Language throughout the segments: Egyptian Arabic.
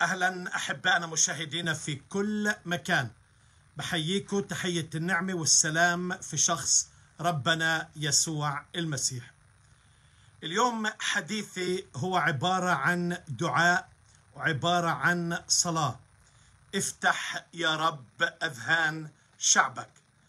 اهلا احبائنا مشاهدينا في كل مكان بحييكم تحيه النعمه والسلام في شخص ربنا يسوع المسيح. اليوم حديثي هو عباره عن دعاء وعباره عن صلاه. افتح يا رب اذهان شعبك.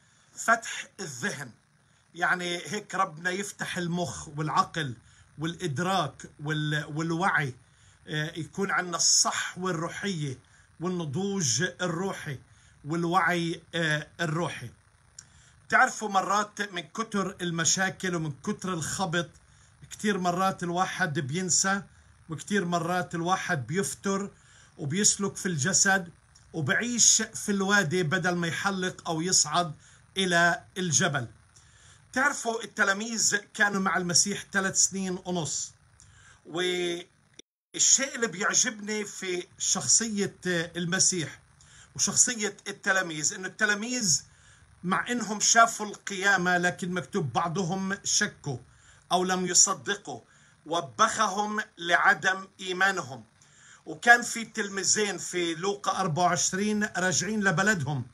فتح الذهن يعني هيك ربنا يفتح المخ والعقل والادراك والوعي يكون عندنا الصحوة الروحية والنضوج الروحي والوعي الروحي تعرفوا مرات من كتر المشاكل ومن كتر الخبط كتير مرات الواحد بينسى وكتير مرات الواحد بيفتر وبيسلك في الجسد وبعيش في الوادي بدل ما يحلق أو يصعد إلى الجبل تعرفوا التلاميذ كانوا مع المسيح ثلاث سنين ونص و الشيء اللي بيعجبني في شخصية المسيح وشخصية التلاميذ إنه التلاميذ مع إنهم شافوا القيامة لكن مكتوب بعضهم شكوا أو لم يصدقوا وبخهم لعدم إيمانهم وكان في تلميذين في لوقا 24 راجعين لبلدهم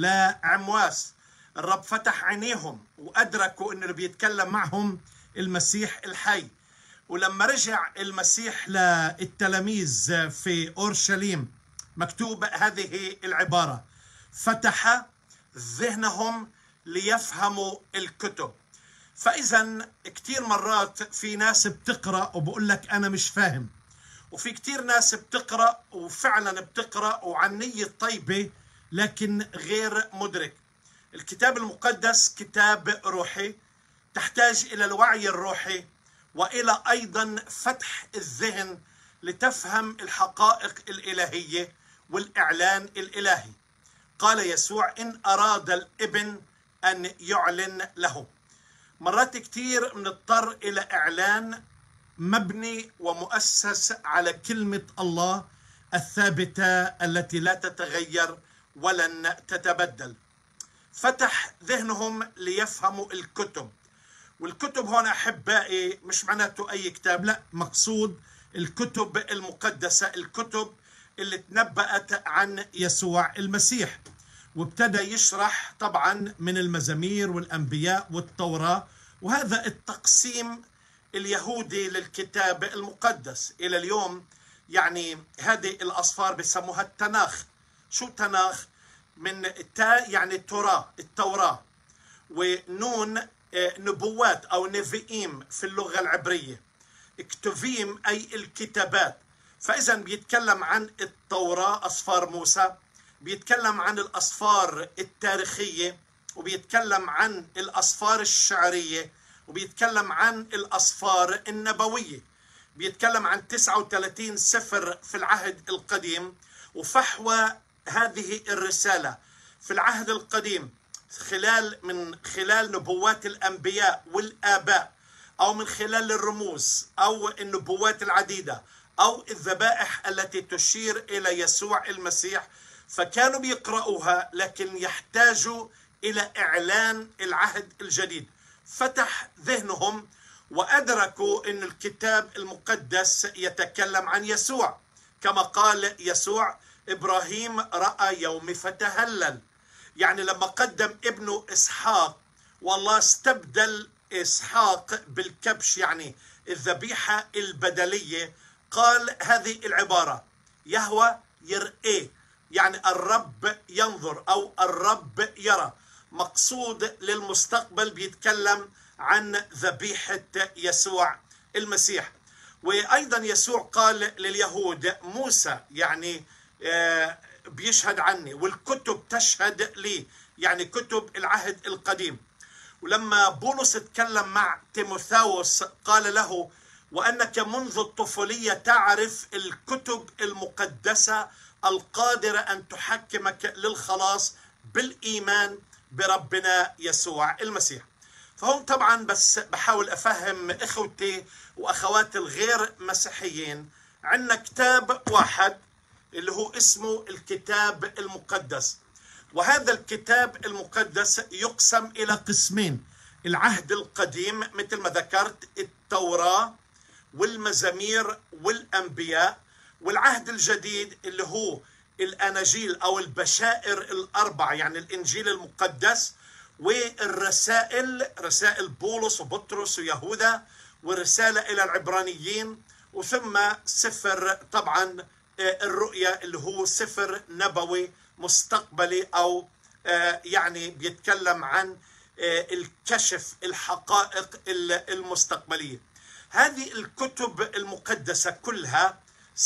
لعمواس الرب فتح عينيهم وأدركوا إنه اللي بيتكلم معهم المسيح الحي ولما رجع المسيح للتلاميذ في اورشليم مكتوب هذه العباره فتح ذهنهم ليفهموا الكتب فاذا كثير مرات في ناس بتقرا وبقول لك انا مش فاهم وفي كثير ناس بتقرا وفعلا بتقرا وعن نيه طيبه لكن غير مدرك الكتاب المقدس كتاب روحي تحتاج الى الوعي الروحي والى ايضا فتح الذهن لتفهم الحقائق الالهيه والاعلان الالهي قال يسوع ان اراد الابن ان يعلن له مرات كثير بنضطر الى اعلان مبني ومؤسس على كلمه الله الثابته التي لا تتغير ولن تتبدل فتح ذهنهم ليفهموا الكتب والكتب هون احبائي مش معناته اي كتاب لا مقصود الكتب المقدسه الكتب اللي تنبأت عن يسوع المسيح وابتدى يشرح طبعا من المزامير والانبياء والتوراه وهذا التقسيم اليهودي للكتاب المقدس الى اليوم يعني هذه الاصفار بسموها التناخ شو تناخ من تا يعني التوراه التوراه ونون نبوات او نفئيم في اللغه العبريه اكتوفيم اي الكتابات فاذا بيتكلم عن التوراه اصفار موسى بيتكلم عن الاصفار التاريخيه وبيتكلم عن الاصفار الشعريه وبيتكلم عن الاصفار النبويه بيتكلم عن 39 سفر في العهد القديم وفحوى هذه الرساله في العهد القديم خلال من خلال نبوات الانبياء والاباء او من خلال الرموز او النبوات العديده او الذبائح التي تشير الى يسوع المسيح فكانوا بيقرأوها لكن يحتاجوا الى اعلان العهد الجديد فتح ذهنهم وادركوا ان الكتاب المقدس يتكلم عن يسوع كما قال يسوع ابراهيم راى يومي فتهلل يعني لما قدم ابنه اسحاق والله استبدل اسحاق بالكبش يعني الذبيحه البدليه قال هذه العباره يهوى يرئيه يعني الرب ينظر او الرب يرى مقصود للمستقبل بيتكلم عن ذبيحه يسوع المسيح وايضا يسوع قال لليهود موسى يعني بيشهد عني والكتب تشهد لي يعني كتب العهد القديم ولما بولس تكلم مع تيموثاوس قال له وانك منذ الطفوليه تعرف الكتب المقدسه القادره ان تحكمك للخلاص بالايمان بربنا يسوع المسيح. فهم طبعا بس بحاول افهم اخوتي واخواتي الغير مسيحيين عندنا كتاب واحد اللي هو اسمه الكتاب المقدس وهذا الكتاب المقدس يقسم الى قسمين العهد القديم مثل ما ذكرت التوراه والمزامير والانبياء والعهد الجديد اللي هو الاناجيل او البشائر الاربعه يعني الانجيل المقدس والرسائل رسائل بولس وبطرس ويهوذا ورساله الى العبرانيين وثم سفر طبعا آه، الرؤيا اللي هو سفر نبوي مستقبلي او آه، يعني بيتكلم عن آه، الكشف الحقائق المستقبليه هذه الكتب المقدسه كلها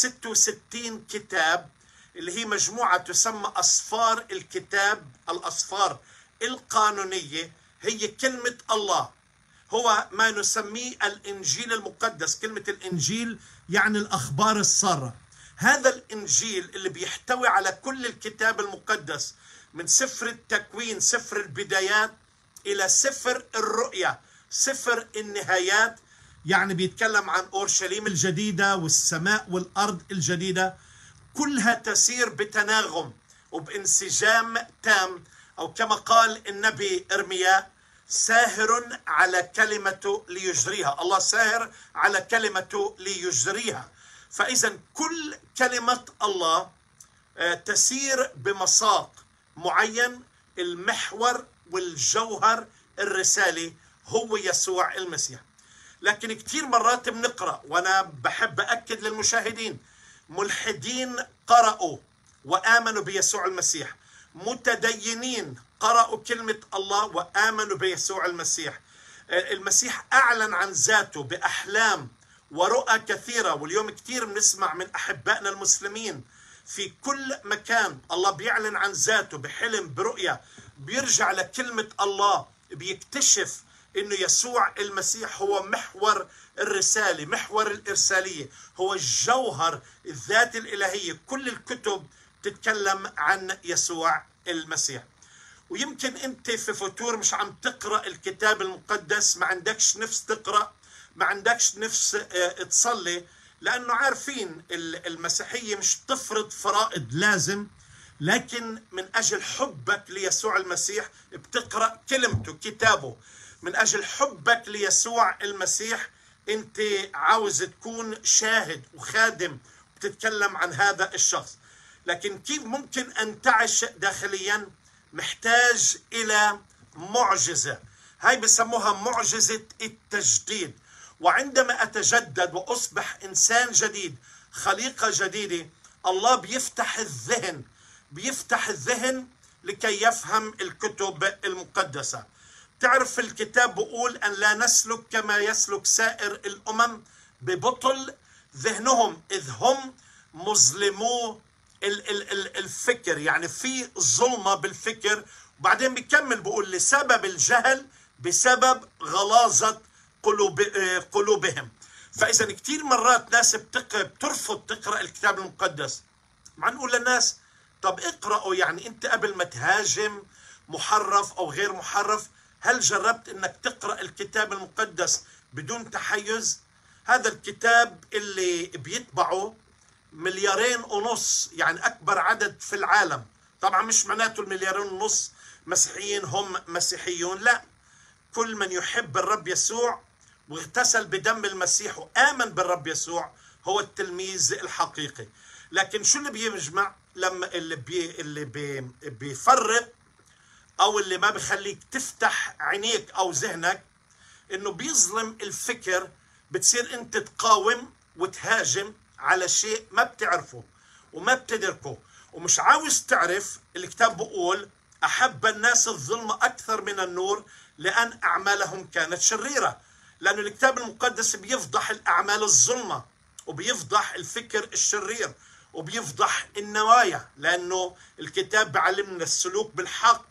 66 كتاب اللي هي مجموعه تسمى اصفار الكتاب الاصفار القانونيه هي كلمه الله هو ما نسميه الانجيل المقدس كلمه الانجيل يعني الاخبار الساره هذا الانجيل اللي بيحتوي على كل الكتاب المقدس من سفر التكوين سفر البدايات الى سفر الرؤيا سفر النهايات يعني بيتكلم عن اورشليم الجديده والسماء والارض الجديده كلها تسير بتناغم وبانسجام تام او كما قال النبي ارمياء ساهر على كلمته ليجريها الله ساهر على كلمته ليجريها فاذا كل كلمه الله آه، تسير بمساق معين المحور والجوهر الرسالي هو يسوع المسيح لكن كثير مرات بنقرا وانا بحب اكد للمشاهدين ملحدين قرأوا وآمنوا بيسوع المسيح متدينين قرأوا كلمة الله وآمنوا بيسوع المسيح المسيح أعلن عن ذاته بأحلام ورؤى كثيرة واليوم كثير بنسمع من أحبائنا المسلمين في كل مكان الله بيعلن عن ذاته بحلم برؤية بيرجع لكلمة الله بيكتشف انه يسوع المسيح هو محور الرساله محور الارساليه هو الجوهر الذات الالهيه كل الكتب تتكلم عن يسوع المسيح ويمكن انت في فتور مش عم تقرا الكتاب المقدس ما عندكش نفس تقرا ما عندكش نفس آه، تصلي لانه عارفين المسيحيه مش تفرض فرائض لازم لكن من اجل حبك ليسوع المسيح بتقرا كلمته كتابه من اجل حبك ليسوع المسيح انت عاوز تكون شاهد وخادم بتتكلم عن هذا الشخص لكن كيف ممكن ان تعش داخليا محتاج الى معجزه هاي بسموها معجزه التجديد وعندما اتجدد واصبح انسان جديد خليقه جديده الله بيفتح الذهن بيفتح الذهن لكي يفهم الكتب المقدسه تعرف الكتاب بقول أن لا نسلك كما يسلك سائر الأمم ببطل ذهنهم إذ هم مظلمو الفكر يعني في ظلمة بالفكر وبعدين بيكمل بقول لسبب الجهل بسبب غلاظة قلوب قلوبهم فإذا كثير مرات ناس بترفض تقرأ الكتاب المقدس مع نقول للناس طب اقرأوا يعني أنت قبل ما تهاجم محرف أو غير محرف هل جربت انك تقرا الكتاب المقدس بدون تحيز هذا الكتاب اللي بيتبعه مليارين ونص يعني اكبر عدد في العالم طبعا مش معناته المليارين ونص مسيحيين هم مسيحيون لا كل من يحب الرب يسوع واغتسل بدم المسيح وآمن بالرب يسوع هو التلميذ الحقيقي لكن شو اللي بيجمع لما اللي بي اللي بي بيفرق او اللي ما بخليك تفتح عينيك او ذهنك انه بيظلم الفكر بتصير انت تقاوم وتهاجم على شيء ما بتعرفه وما بتدركه ومش عاوز تعرف الكتاب بقول احب الناس الظلم اكثر من النور لان اعمالهم كانت شريره لأن الكتاب المقدس بيفضح الاعمال الظلمه وبيفضح الفكر الشرير وبيفضح النوايا لانه الكتاب بيعلمنا السلوك بالحق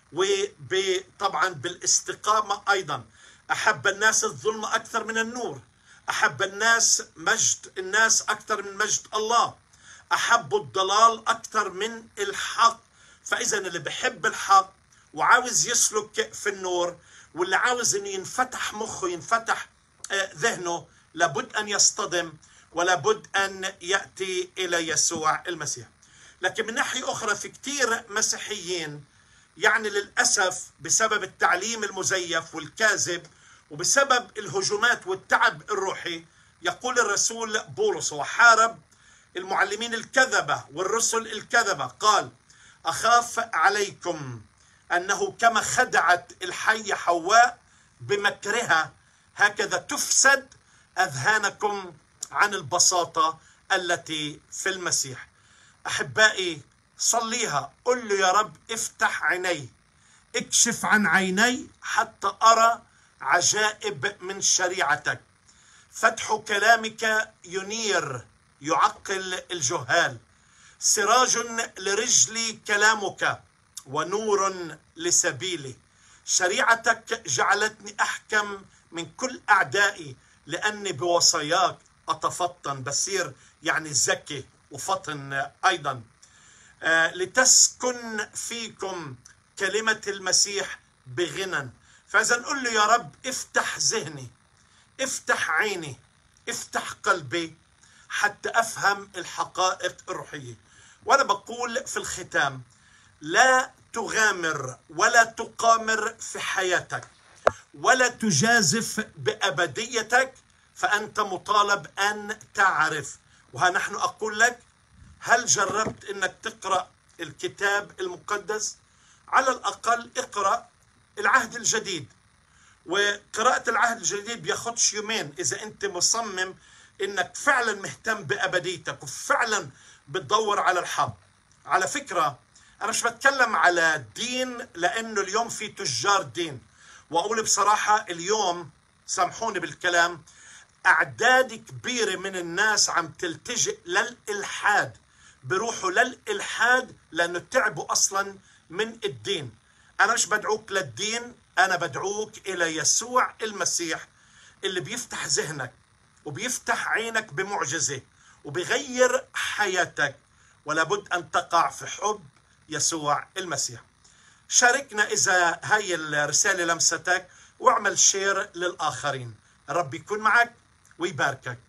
وطبعا بالاستقامة أيضا أحب الناس الظلم أكثر من النور أحب الناس مجد الناس أكثر من مجد الله أحب الضلال أكثر من الحق فإذا اللي بحب الحق وعاوز يسلك في النور واللي عاوز أن ينفتح مخه ينفتح آه، ذهنه لابد أن يصطدم ولابد أن يأتي إلى يسوع المسيح لكن من ناحية أخرى في كثير مسيحيين يعني للاسف بسبب التعليم المزيف والكاذب وبسبب الهجومات والتعب الروحي يقول الرسول بولس وحارب المعلمين الكذبة والرسل الكذبة قال أخاف عليكم أنه كما خدعت الحية حواء بمكرها هكذا تفسد أذهانكم عن البساطة التي في المسيح أحبائي صليها قل له يا رب افتح عيني اكشف عن عيني حتى أرى عجائب من شريعتك فتح كلامك ينير يعقل الجهال سراج لرجلي كلامك ونور لسبيلي شريعتك جعلتني احكم من كل اعدائي لاني بوصاياك اتفطن بصير يعني ذكي وفطن ايضا آه لتسكن فيكم كلمه المسيح بغنى فاذا نقول له يا رب افتح ذهني افتح عيني افتح قلبي حتى افهم الحقائق الروحيه وانا بقول في الختام لا تغامر ولا تقامر في حياتك ولا تجازف بابديتك فانت مطالب ان تعرف وها نحن اقول لك هل جربت انك تقرا الكتاب المقدس على الاقل اقرا العهد الجديد وقراءة العهد الجديد بياخدش يومين إذا أنت مصمم إنك فعلا مهتم بأبديتك وفعلا بتدور على الحق على فكرة أنا مش بتكلم على دين لأنه اليوم في تجار دين وأقول بصراحة اليوم سامحوني بالكلام أعداد كبيرة من الناس عم تلتجئ للإلحاد بروحوا للإلحاد لأنه تعبوا أصلا من الدين أنا مش بدعوك للدين أنا بدعوك إلى يسوع المسيح اللي بيفتح ذهنك وبيفتح عينك بمعجزة وبيغير حياتك ولابد أن تقع في حب يسوع المسيح شاركنا إذا هاي الرسالة لمستك واعمل شير للآخرين الرب يكون معك ويباركك